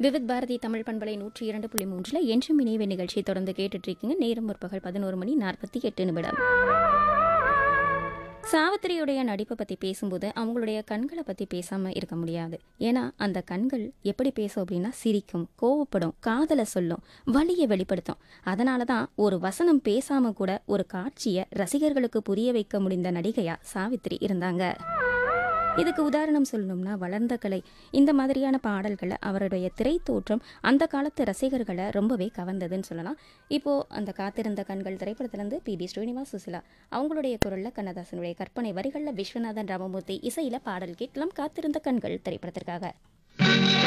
விவித் பாரதி தமிழ் பண்பலை நூற்றி இரண்டு புள்ளி மூன்றில் என்றும் இணைவு நிகழ்ச்சி தொடர்ந்து கேட்டுட்டு இருக்கீங்க நேரம் முற்பகல் பதினோரு மணி நாற்பத்தி எட்டு நிமிடம் சாவித்திரியுடைய நடிப்பை பற்றி பேசும்போது அவங்களுடைய கண்களை பற்றி பேசாமல் இருக்க முடியாது ஏன்னா அந்த கண்கள் எப்படி பேசும் அப்படின்னா சிரிக்கும் கோவப்படும் காதலை சொல்லும் வலியை வெளிப்படுத்தும் அதனால தான் ஒரு வசனம் பேசாமல் கூட ஒரு காட்சியை ரசிகர்களுக்கு புரிய வைக்க முடிந்த நடிகையா சாவித்திரி இருந்தாங்க இதுக்கு உதாரணம் சொல்லணும்னா வளர்ந்த கலை இந்த மாதிரியான பாடல்களை அவருடைய திரை தோற்றம் அந்த காலத்து ரசிகர்களை ரொம்பவே கவர்ந்ததுன்னு சொல்லலாம் இப்போ அந்த காத்திருந்த கண்கள் திரைப்படத்திலிருந்து பி பி ஸ்ரீனிவாஸ் சுசிலா அவங்களுடைய குரல்ல கண்ணதாசனுடைய கற்பனை வரிகளில் விஸ்வநாதன் ராமமூர்த்தி இசையில பாடல் கேட்கலாம் காத்திருந்த கண்கள் திரைப்படத்திற்காக